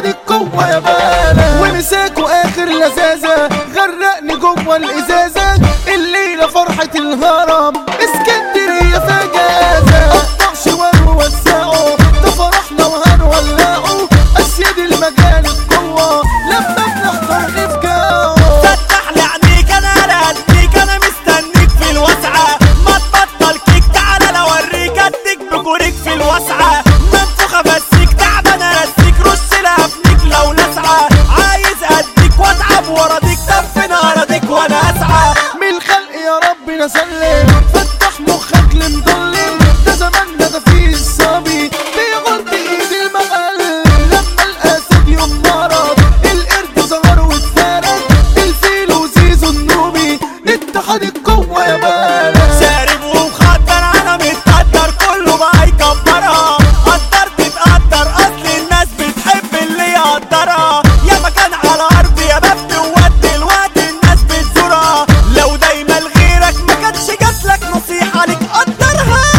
اتحاد القوة يا بالا ومساكوا اخر لذاذة غرقني جوه الازازة الليلة فرحة الهرم اسكندرية فجازة قطع شوال ووسعوا ده فرحنا وهنولعوا اسياد المجال القوة لما بنحضر نفجعوا فتح لي عينيك انا اديك انا مستنيك في الوسعه ما تبطل كيك تعالى لو اوريك اديك بجوريك في الوسعه منفوخه بسيك تعبان ارسيك رش لهفنيك لو لسعه عايز اديك واتعب وراضيك دفن اراضيك وانا اسعى من الخلق يا رب نسلم فتح مخك لمضلم ده زماننا ده فيه الصبي بيغر بايد المقل لما الاسد يوم مرض القرد ظهر واتفرد الفيل وزيزو النوبي اتحاد القوة يا بلد شارب ومخدر انا متقدر كله بقى يكبرها قدرت تقدر اصل الناس بتحب اللي يقدرها يا مكان على ارض يا باب وقت الوقت الناس بتزورها لو دايما لغيرك ما كانش جاتلك نصيحة ليك قدرها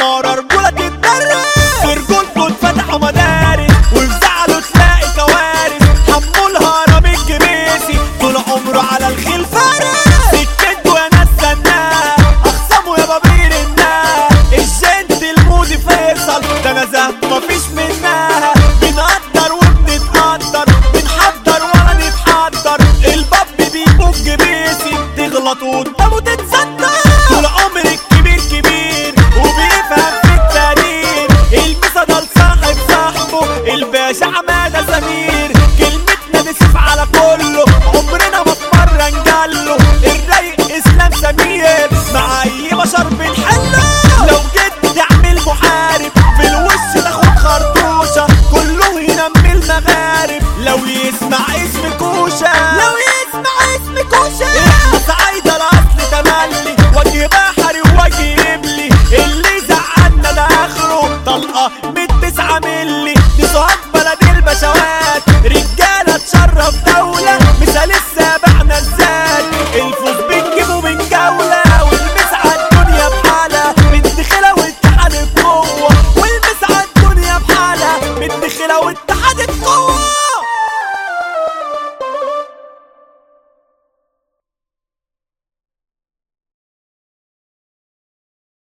ورا رجولة تتدرس في رجولته اتفتحوا مدارس وفي زعله تلاقي كوارث حمو الهرم الجبيسي طول عمره على الخيل فارس سكته يا ناس سناه اخصمه يا بابير الناه الجنت المودي فيصل ده نزهه مفيش منها بنقدر وبنتقدر بنحضر ولا نتحضر الباب بيبوك جبيسي تغلط قدامه تتصدر طول عمر الكبير كبير وبيفهم في التاريخ الميزة ده لصاحب صاحبه الباشا عمادة سمير كلمتنا نسف على كله عمرنا ما في مرة نجله الرايق اسلام سمير مع اي بشر بنحله لو جيت تعمل محارب في الوش تاخد خرطوشة كله ينمي المغارب لو يسمع اسم كوشة لو يسمع اسم كوشة احنا سعيدة الاصل تملي وجه بحري ووجه قبلي اللي زعلنا ده اخره طلقة من تسعة ملي دي صهاج بلد البشوات رجالة تشرف دولة مثال السابع نزال الفوز بنجيبه من جولة والمس على الدنيا بحالة مدخلة واتحاد القوة والمس على الدنيا بحالة مدخلة واتحاد القوة